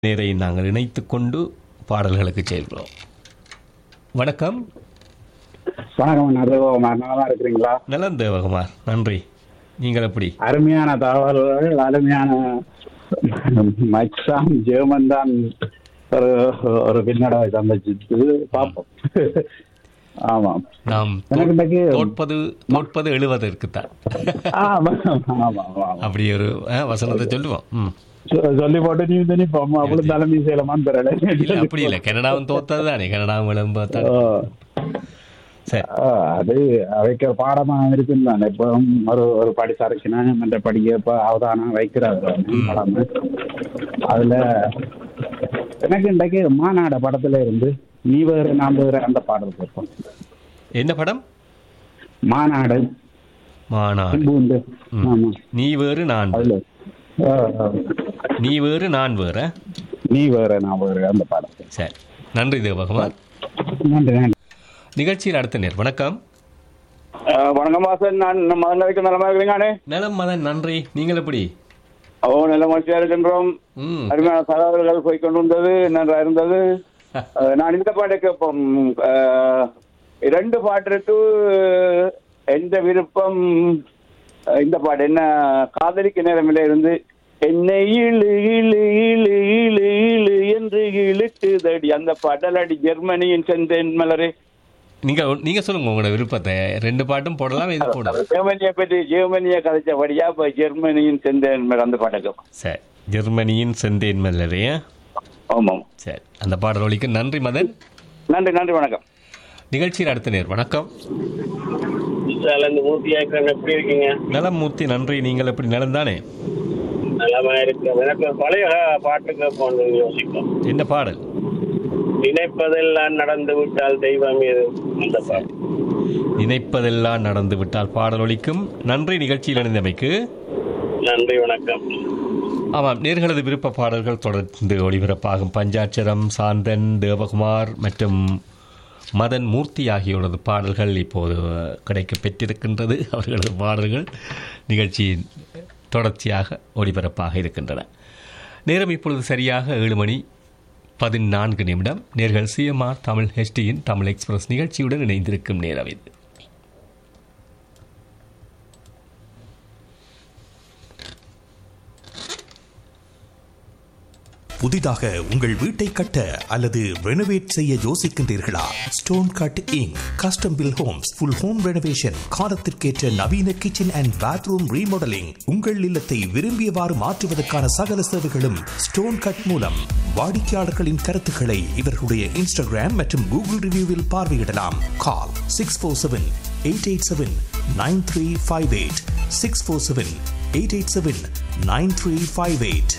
நேரை நாங்கள் இணைத்துக் கொண்டு பாடல்களுக்கு செல்கிறோம் வணக்கம் வணக்கம் நடுவோமார் நலமா இருக்கிறீங்களா நலன் தேவகுமார் நன்றி நீங்கள் எப்படி அருமையான தகவல்கள் அருமையான மச்சான் ஜெர்மன் தான் ஒரு ஒரு பின்னடைவை சந்திச்சிட்டு பார்ப்போம் ஆமாம் நாம் எனக்கு இன்னைக்கு தோற்பது தோற்பது எழுவதற்குத்தான் ஆமா ஆமா ஆமா அப்படி ஒரு அஹ், வசனத்தை சொல்லுவோம் ம். சொ- சொல்லி போட்டு நீ வந்து நிப்போம் அவ்வளவு தலைமை செய்யலாமான்னு தெரியல இல்ல அப்படி இல்ல கனடாவும் தோத்தது தானே கனடாவும் விளம்பத்தான் ஓ, சரி ஆ, அது அவைக்க பாடமா இருக்குன்னு தானே இப்போ ஒரு ஒரு படி சரக்குனா மற்ற படிக்க இப்போ அவதானம் வைக்கிறாரு படம் அதுல எனக்கு இன்றைக்கு மாநாட படத்துல இருந்து நீ வேறு நான் வேறு அந்த பாடல் கேட்போம் என்ன படம் மாநாடு மாநாடு பூண்டு ஆமா நீ வேறு நான் வேறு. அதுல ஆ, ஆ. நீ வேறு நான் வேறு நீ வேறு நான் வேறு அந்த பாடல் சரி நன்றி தேவகுமார் நன்றி நன்றி நிகழ்ச்சியில் அடுத்த நேர் வணக்கம் வணக்கம் வாசன் நான் மதன் வரைக்கும் நலமா இருக்கிறீங்கண்ணே நலம் மதன் நன்றி நீங்கள் எப்படி ஓ நல்ல மகிழ்ச்சியா இருக்கின்றோம் ம் அருமையான தகவல்கள் போய் கொண்டு வந்தது நன்றா இருந்தது அஹ், நான் இந்த பாட்டை கேட்போம் அஹ், இரண்டு பாட்டு இருக்கு எந்த விருப்பம் அஹ், இந்த பாட்டு என்ன காதலிக்க நேரமில்லை இருந்து என்னை இழு இழு இழு இழு இழு என்று இழுக்குதடி அந்த பாடலடி ஜெர்மனியின் செந்தேன் மலரே நீங்க நீங்க சொல்லுங்க உங்களோட விருப்பத்தை ரெண்டு பாட்டும் போடலாம் இது போடலாம் ஜெர்மனியை பற்றி ஜெர்மனியை கதைச்சபடியா இப்ப ஜெர்மனியின் செந்தேன் மலர் அந்த பாட்டை கேட்போம் சரி ஜெர்மனியின் செந்தேன் மல்லரே ஆமாம் சரி அந்த பாடல் ஒலிக்கு நன்றி மதன் நன்றி நன்றி வணக்கம் நிகழ்ச்சியில் அடுத்த நேர் வணக்கம் இந்த மூர்த்தி ஆக்கிறன் எப்படி இருக்கீங்க நலம் மூர்த்தி நன்றி நீங்கள் எப்படி நலம் தானே நலமா இருக்கு எனக்கு பழைய பாட்டுக்கு போன யோசிக்கும் என்ன பாடல் நினைப்பதெல்லாம் நடந்து விட்டால் தெய்வம் எது அந்த பாட்டு நினைப்பதெல்லாம் நடந்து விட்டால் பாடல் ஒலிக்கும் நன்றி நிகழ்ச்சியில் இணைந்தமைக்கு நன்றி வணக்கம் ஆமாம் நேர்களது விருப்ப பாடல்கள் தொடர்ந்து ஒளிபரப்பாகும் பஞ்சாட்சரம் சாந்தன் தேவகுமார் மற்றும் மதன் மூர்த்தி ஆகியோரது பாடல்கள் இப்போது கிடைக்க பெற்றிருக்கின்றது அவர்களது பாடல்கள் நிகழ்ச்சியின் தொடர்ச்சியாக ஒளிபரப்பாக இருக்கின்றன நேரம் இப்பொழுது சரியாக ஏழு மணி பதினான்கு நிமிடம் நேர்கள் சிஎம்ஆர் தமிழ் ஹெச்டியின் தமிழ் எக்ஸ்பிரஸ் நிகழ்ச்சியுடன் இணைந்திருக்கும் நேரம் இது புதிதாக உங்கள் வீட்டை கட்ட அல்லது ரெனோவேட் செய்ய யோசிக்கின்றீர்களா stone cutting custom build homes full home renovation காலத்திற்கேற்ற நவீன கிச்சன் அண்ட் பாத்ரூம் ரீமாடலிங் உங்கள் இல்லத்தை விரும்பியவாறு மாற்றுவதற்கான சகல சேவைகளும் ஸ்டோன் கட் மூலம் வாடிக்கையாளர்களின் கருத்துக்களை இவர்களுடைய இன்ஸ்டாகிராம் மற்றும் கூகுள் ரிவ்யூவில் பார்வையிடலாம் call six four seven eight eight seven nine three five eight six four seven eight eight seven nine three five eight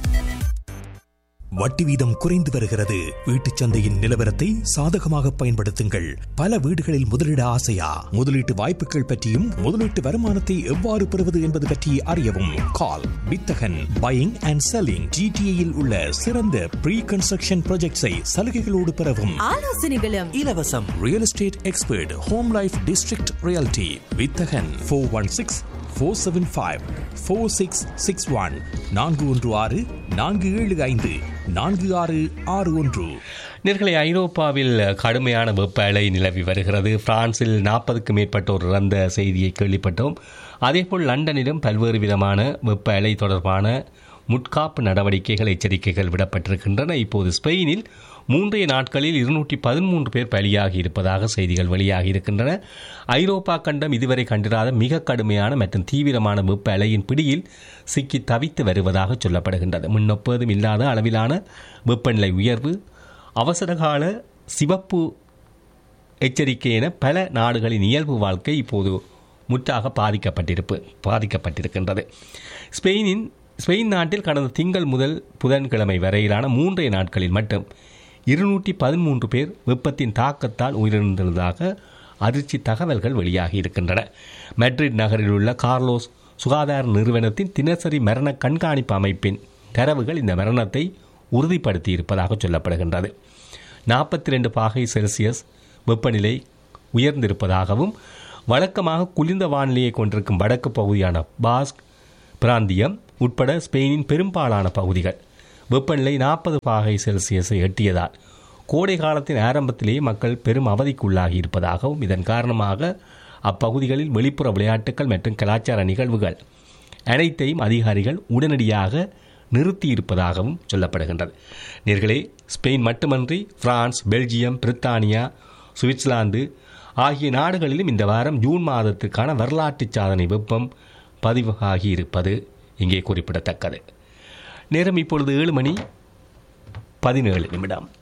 வட்டி வீதம் குறைந்து வருகிறது வீட்டுச் சந்தையின் நிலவரத்தை சாதகமாக பயன்படுத்துங்கள் பல வீடுகளில் முதலீட ஆசையா முதலீட்டு வாய்ப்புகள் பற்றியும் முதலீட்டு வருமானத்தை எவ்வாறு பெறுவது என்பது பற்றி அறியவும் கால் வித்தகன் பையிங் அண்ட் செல்லிங் ஜிடிஏயில் உள்ள சிறந்த ப்ரீ கன்ஸ்ட்ரக்ஷன் ப்ராஜெக்ட்ஸை சலுகைகளோடு பெறவும் ஆலோசனைகளும் இலவசம் real estate expert home life district realty வித்தகன் four one six four seven five four six six one நான்கு ஒன்று ஆறு நான்கு ஏழு ஐந்து நான்கு ஆறு ஆறு ஒன்று நேர்களை ஐரோப்பாவில் கடுமையான வெப்ப அலை நிலவி வருகிறது பிரான்சில் நாற்பதுக்கும் மேற்பட்டோர் இறந்த செய்தியை கேள்விப்பட்டோம் அதேபோல் லண்டனிலும் பல்வேறு விதமான வெப்ப அலை தொடர்பான முட்காப்பு நடவடிக்கைகள் எச்சரிக்கைகள் விடப்பட்டிருக்கின்றன இப்போது ஸ்பெயினில் மூன்றைய நாட்களில் இருநூற்றி பதிமூன்று பேர் பலியாகி இருப்பதாக செய்திகள் வெளியாகி இருக்கின்றன ஐரோப்பா கண்டம் இதுவரை கண்டிராத மிக கடுமையான மற்றும் தீவிரமான வெப்ப அலையின் பிடியில் சிக்கி தவித்து வருவதாக சொல்லப்படுகின்றது முன்னொப்பதும் இல்லாத அளவிலான வெப்பநிலை உயர்வு அவசரகால சிவப்பு எச்சரிக்கை என பல நாடுகளின் இயல்பு வாழ்க்கை இப்போது முற்றாக பாதிக்கப்பட்டிருப்பு பாதிக்கப்பட்டிருக்கின்றது ஸ்பெயினின் ஸ்பெயின் நாட்டில் கடந்த திங்கள் முதல் புதன்கிழமை வரையிலான மூன்றைய நாட்களில் மட்டும் இருநூற்றி பதிமூன்று பேர் வெப்பத்தின் தாக்கத்தால் உயிரிழந்துள்ளதாக அதிர்ச்சி தகவல்கள் வெளியாகி இருக்கின்றன மெட்ரிட் நகரில் உள்ள கார்லோஸ் சுகாதார நிறுவனத்தின் தினசரி மரண கண்காணிப்பு அமைப்பின் தரவுகள் இந்த மரணத்தை உறுதிப்படுத்தி இருப்பதாக சொல்லப்படுகின்றது நாற்பத்தி ரெண்டு பாகை செல்சியஸ் வெப்பநிலை உயர்ந்திருப்பதாகவும் வழக்கமாக குளிர்ந்த வானிலையை கொண்டிருக்கும் வடக்கு பகுதியான பாஸ்க் பிராந்தியம் உட்பட ஸ்பெயினின் பெரும்பாலான பகுதிகள் வெப்பநிலை நாற்பது பாகை செல்சியஸை எட்டியதால் கோடை காலத்தின் ஆரம்பத்திலேயே மக்கள் பெரும் அவதிக்குள்ளாகி இருப்பதாகவும் இதன் காரணமாக அப்பகுதிகளில் வெளிப்புற விளையாட்டுகள் மற்றும் கலாச்சார நிகழ்வுகள் அனைத்தையும் அதிகாரிகள் உடனடியாக நிறுத்தியிருப்பதாகவும் சொல்லப்படுகின்றது நேர்களே ஸ்பெயின் மட்டுமன்றி பிரான்ஸ் பெல்ஜியம் பிரித்தானியா சுவிட்சர்லாந்து ஆகிய நாடுகளிலும் இந்த வாரம் ஜூன் மாதத்திற்கான வரலாற்று சாதனை வெப்பம் பதிவாகி இருப்பது இங்கே குறிப்பிடத்தக்கது நேரம் இப்பொழுது ஏழு மணி பதினேழு நிமிடம்